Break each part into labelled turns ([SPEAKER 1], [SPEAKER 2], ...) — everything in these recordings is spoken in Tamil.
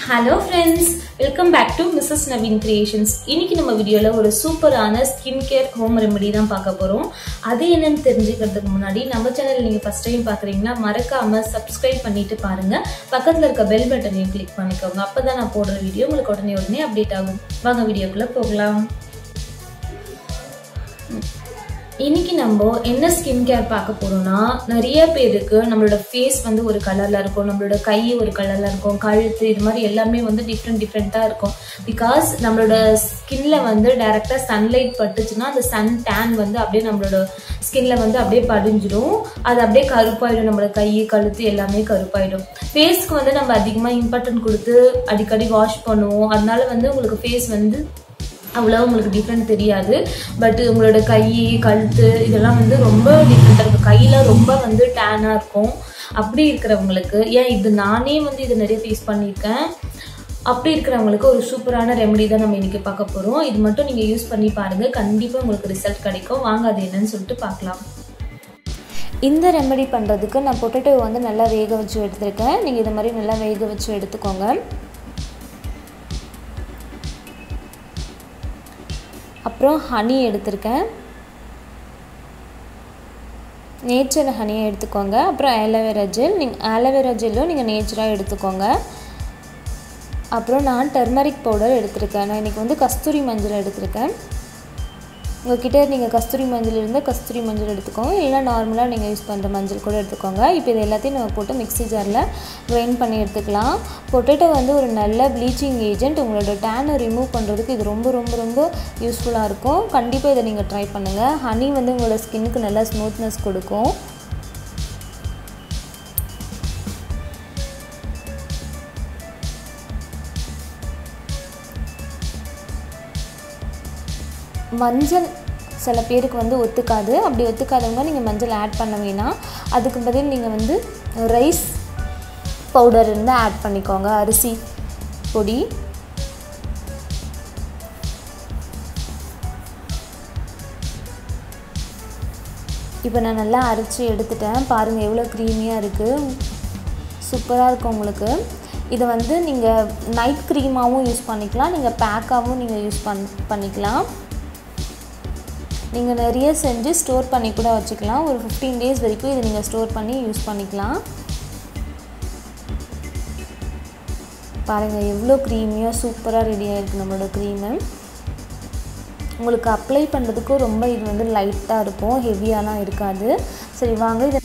[SPEAKER 1] hello friends welcome back to Mrs Naveen creations இன்னைக்கு நம்ம வீடியோவில் ஒரு சூப்பரான ஸ்கின் கேர் ஹோம் ரெமெடி தான் பார்க்க போகிறோம் அது என்னன்னு தெரிஞ்சுக்கிறதுக்கு முன்னாடி நம்ம சேனல் நீங்கள் ஃபஸ்ட் டைம் பார்க்குறீங்கன்னா மறக்காம சப்ஸ்கிரைப் பண்ணிட்டு பாருங்க பக்கத்தில் இருக்க பெல் பட்டனையும் கிளிக் பண்ணிக்கோங்க அப்போ தான் நான் போடுற வீடியோ உங்களுக்கு உடனே உடனே அப்டேட் ஆகும் வாங்க வீடியோக்குள்ளே போகலாம் இன்னைக்கு நம்ம என்ன ஸ்கின் கேர் பார்க்க போறோம்னா நிறைய பேருக்கு நம்மளோட ஃபேஸ் வந்து ஒரு கலர்ல இருக்கும் நம்மளோட கை ஒரு கலர்ல இருக்கும் கழுத்து இது மாதிரி எல்லாமே வந்து டிஃப்ரெண்ட் டிஃப்ரெண்டா இருக்கும் பிகாஸ் நம்மளோட ஸ்கின்ல வந்து டைரக்டா சன்லைட் பட்டுச்சுன்னா அந்த சன் டேன் வந்து அப்படியே நம்மளோட ஸ்கின்ல வந்து அப்படியே படிஞ்சிடும் அது அப்படியே கருப்பாயிடும் நம்மளோட கை கழுத்து எல்லாமே கருப்பாயிடும் ஃபேஸ்க்கு வந்து நம்ம அதிகமாக இம்பார்ட்டன்ட் கொடுத்து அடிக்கடி வாஷ் பண்ணுவோம் அதனால வந்து உங்களுக்கு ஃபேஸ் வந்து அவ்வளோ உங்களுக்கு டிஃப்ரெண்ட் தெரியாது பட் உங்களோட கை கழுத்து இதெல்லாம் வந்து ரொம்ப டிஃப்ரெண்ட்டாக இருக்கும் கையில் ரொம்ப வந்து டேனாக இருக்கும் அப்படி இருக்கிறவங்களுக்கு ஏன் இது நானே வந்து இது நிறைய ஃபேஸ் பண்ணியிருக்கேன் அப்படி இருக்கிறவங்களுக்கு ஒரு சூப்பரான ரெமெடி தான் நம்ம இன்னைக்கு பார்க்க போகிறோம் இது மட்டும் நீங்கள் யூஸ் பண்ணி பாருங்கள் கண்டிப்பாக உங்களுக்கு ரிசல்ட் கிடைக்கும் வாங்க அது என்னன்னு சொல்லிட்டு பார்க்கலாம்
[SPEAKER 2] இந்த ரெமெடி பண்ணுறதுக்கு நான் பொட்டேட்டோ வந்து நல்லா வேக வச்சு எடுத்திருக்கேன் நீங்கள் இது மாதிரி நல்லா வேக வச்சு எடுத்துக்கோங்க அப்புறம் ஹனி எடுத்திருக்கேன் நேச்சர் ஹனியை எடுத்துக்கோங்க அப்புறம் ஆலோவேரா ஜெல் நீங்கள் ஆலோவேரா ஜெல்லும் நீங்கள் நேச்சராக எடுத்துக்கோங்க அப்புறம் நான் டர்மரிக் பவுடர் எடுத்திருக்கேன் நான் இன்றைக்கி வந்து கஸ்தூரி மஞ்சள் எடுத்திருக்கேன் உங்கள்கிட்ட நீங்கள் கஸ்தூரி மஞ்சள் இருந்தால் கஸ்தூரி மஞ்சள் எடுத்துக்கோங்க இல்லை நார்மலாக நீங்கள் யூஸ் பண்ணுற மஞ்சள் கூட எடுத்துக்கோங்க இப்போ இது எல்லாத்தையும் நம்ம போட்டு மிக்ஸி ஜாரில் கிரைண்ட் பண்ணி எடுத்துக்கலாம் பொட்டேட்டோ வந்து ஒரு நல்ல ப்ளீச்சிங் ஏஜென்ட் உங்களோட டேனை ரிமூவ் பண்ணுறதுக்கு இது ரொம்ப ரொம்ப ரொம்ப யூஸ்ஃபுல்லாக இருக்கும் கண்டிப்பாக இதை நீங்கள் ட்ரை பண்ணுங்கள் ஹனி வந்து உங்களோட ஸ்கின்னுக்கு நல்லா ஸ்மூத்னஸ் கொடுக்கும் மஞ்சள் சில பேருக்கு வந்து ஒத்துக்காது அப்படி ஒத்துக்காதவங்க நீங்கள் மஞ்சள் ஆட் பண்ண வேணாம் அதுக்கு பதில் நீங்கள் வந்து ரைஸ் பவுடர் இருந்தால் ஆட் பண்ணிக்கோங்க அரிசி பொடி இப்போ நான் நல்லா அரைச்சி எடுத்துட்டேன் பாருங்கள் எவ்வளோ க்ரீமியாக இருக்குது சூப்பராக இருக்கும் உங்களுக்கு இதை வந்து நீங்கள் நைட் க்ரீமாகவும் யூஸ் பண்ணிக்கலாம் நீங்கள் பேக்காகவும் நீங்கள் யூஸ் பண் பண்ணிக்கலாம் நீங்கள் நிறைய செஞ்சு ஸ்டோர் பண்ணி கூட வச்சுக்கலாம் ஒரு ஃபிஃப்டீன் டேஸ் வரைக்கும் இதை நீங்கள் ஸ்டோர் பண்ணி யூஸ் பண்ணிக்கலாம் பாருங்கள் எவ்வளோ க்ரீமியாக சூப்பராக ரெடியாக இருக்குது நம்மளோட க்ரீமு உங்களுக்கு அப்ளை பண்ணுறதுக்கும் ரொம்ப இது வந்து லைட்டாக இருக்கும் ஹெவியாலாம் இருக்காது சரி வாங்க இதை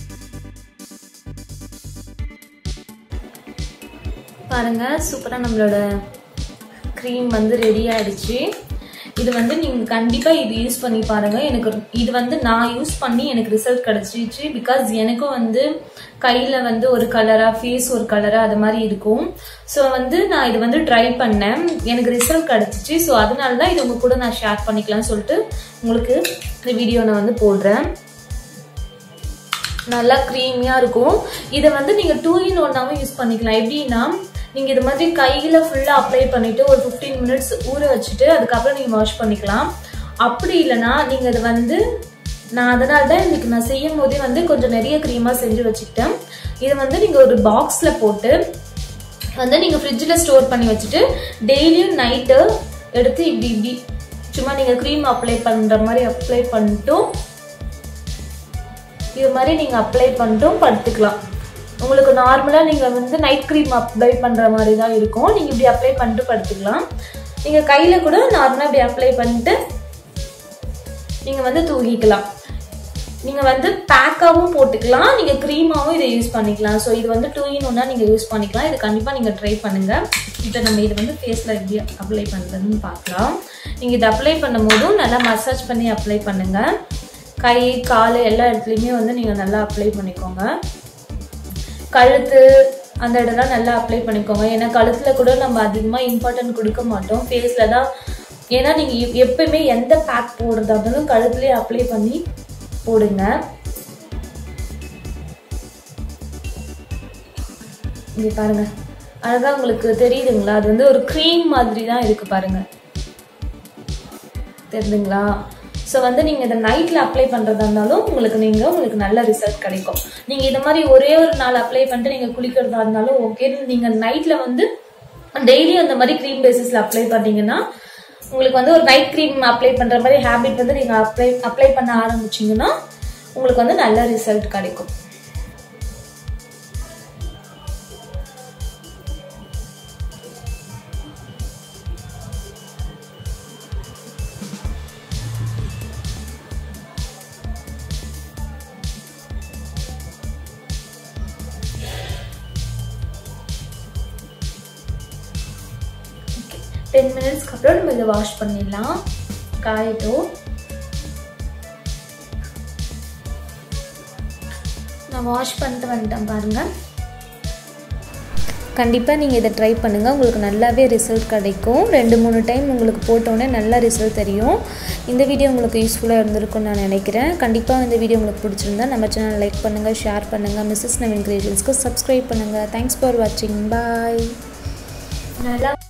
[SPEAKER 1] பாருங்கள் சூப்பராக நம்மளோட க்ரீம் வந்து ரெடி ஆயிடுச்சு இது வந்து நீங்கள் கண்டிப்பாக இது யூஸ் பண்ணி பாருங்கள் எனக்கு இது வந்து நான் யூஸ் பண்ணி எனக்கு ரிசல்ட் கிடச்சிச்சு பிகாஸ் எனக்கும் வந்து கையில் வந்து ஒரு கலராக ஃபேஸ் ஒரு கலராக அது மாதிரி இருக்கும் ஸோ வந்து நான் இது வந்து ட்ரை பண்ணேன் எனக்கு ரிசல்ட் கிடச்சிச்சு ஸோ அதனால தான் இது உங்கள் கூட நான் ஷேர் பண்ணிக்கலாம்னு சொல்லிட்டு உங்களுக்கு இந்த வீடியோ நான் வந்து போடுறேன் நல்லா க்ரீமியாக இருக்கும் இதை வந்து நீங்கள் டூ இன் ஒன்னாகவும் யூஸ் பண்ணிக்கலாம் எப்படின்னா நீங்கள் இது மாதிரி கையில் ஃபுல்லாக அப்ளை பண்ணிவிட்டு ஒரு ஃபிஃப்டீன் மினிட்ஸ் ஊற வச்சுட்டு அதுக்கப்புறம் நீங்கள் வாஷ் பண்ணிக்கலாம் அப்படி இல்லைனா நீங்கள் இது வந்து நான் அதனால தான் இன்னைக்கு நான் செய்யும் போதே வந்து கொஞ்சம் நிறைய க்ரீமாக செஞ்சு வச்சுக்கிட்டேன் இதை வந்து நீங்கள் ஒரு பாக்ஸில் போட்டு வந்து நீங்கள் ஃப்ரிட்ஜில் ஸ்டோர் பண்ணி வச்சுட்டு டெய்லியும் நைட்டு எடுத்து இப்படி இப்படி சும்மா நீங்கள் க்ரீம் அப்ளை பண்ணுற மாதிரி அப்ளை பண்ணிட்டும் இது மாதிரி நீங்கள் அப்ளை பண்ணிட்டும் படுத்துக்கலாம் உங்களுக்கு நார்மலாக நீங்கள் வந்து நைட் க்ரீம் அப்ளை பண்ணுற மாதிரி தான் இருக்கும் நீங்கள் இப்படி அப்ளை பண்ணிட்டு படுத்துக்கலாம் நீங்கள் கையில் கூட நார்மலாக இப்படி அப்ளை பண்ணிட்டு நீங்கள் வந்து தூங்கிக்கலாம் நீங்கள் வந்து பேக்காகவும் போட்டுக்கலாம் நீங்கள் க்ரீமாகவும் இதை யூஸ் பண்ணிக்கலாம் ஸோ இது வந்து டூ இன் ஒன்றா நீங்கள் யூஸ் பண்ணிக்கலாம் இது கண்டிப்பாக நீங்கள் ட்ரை பண்ணுங்கள் இப்போ நம்ம இதை வந்து ஃபேஸில் எப்படி அப்ளை பண்ணுறதுன்னு பார்க்கலாம் நீங்கள் இதை அப்ளை பண்ணும் போதும் நல்லா மசாஜ் பண்ணி அப்ளை பண்ணுங்கள் கை கால் எல்லா இடத்துலையுமே வந்து நீங்கள் நல்லா அப்ளை பண்ணிக்கோங்க கழுத்து அந்த இடம்லாம் நல்லா அப்ளை பண்ணிக்கோங்க ஏன்னா கழுத்தில் கூட நம்ம அதிகமாக இம்பார்ட்டன்ட் கொடுக்க மாட்டோம் ஃபேஸில் தான் ஏன்னா நீங்கள் எப்பயுமே எந்த பேக் போடுறதா இருந்தாலும் கழுத்துலேயே அப்ளை பண்ணி போடுங்க இங்கே பாருங்க அழகாக உங்களுக்கு தெரியுதுங்களா அது வந்து ஒரு க்ரீம் மாதிரி தான் இருக்கு பாருங்க தெரியுதுங்களா ஸோ வந்து நீங்கள் இதை நைட்டில் அப்ளை பண்ணுறதா இருந்தாலும் உங்களுக்கு நீங்கள் உங்களுக்கு நல்ல ரிசல்ட் கிடைக்கும் நீங்கள் இது மாதிரி ஒரே ஒரு நாள் அப்ளை பண்ணிட்டு நீங்கள் குளிக்கிறதா இருந்தாலும் ஓகே நீங்கள் நைட்டில் வந்து டெய்லியும் அந்த மாதிரி க்ரீம் பேசிஸ்ல அப்ளை பண்ணீங்கன்னா உங்களுக்கு வந்து ஒரு நைட் க்ரீம் அப்ளை பண்ற மாதிரி ஹேபிட் வந்து நீங்க அப்ளை அப்ளை பண்ண ஆரம்பிச்சீங்கன்னா உங்களுக்கு வந்து நல்ல ரிசல்ட் கிடைக்கும் டென் மினிட்ஸ்க்கு அப்புறம் நம்ம இதை வாஷ் பண்ணிடலாம் காயட்டும் நான் வாஷ் பண்ணிட்டு வந்துட்டேன் பாருங்கள்
[SPEAKER 2] கண்டிப்பாக நீங்கள் இதை ட்ரை பண்ணுங்கள் உங்களுக்கு நல்லாவே ரிசல்ட் கிடைக்கும் ரெண்டு மூணு டைம் உங்களுக்கு போட்டோன்னே நல்ல ரிசல்ட் தெரியும் இந்த வீடியோ உங்களுக்கு யூஸ்ஃபுல்லாக இருந்திருக்கும்னு நான் நினைக்கிறேன் கண்டிப்பாக இந்த வீடியோ உங்களுக்கு பிடிச்சிருந்தா நம்ம சேனல் லைக் பண்ணுங்கள் ஷேர் பண்ணுங்கள் மிஸ்ஸஸ் நவீன் கிரியேஷன்ஸ்க்கு சப்ஸ்கிரைப் பண்ணுங்கள் தேங்க்ஸ் ஃபார் வாட்சிங் பாய்
[SPEAKER 1] நல்லா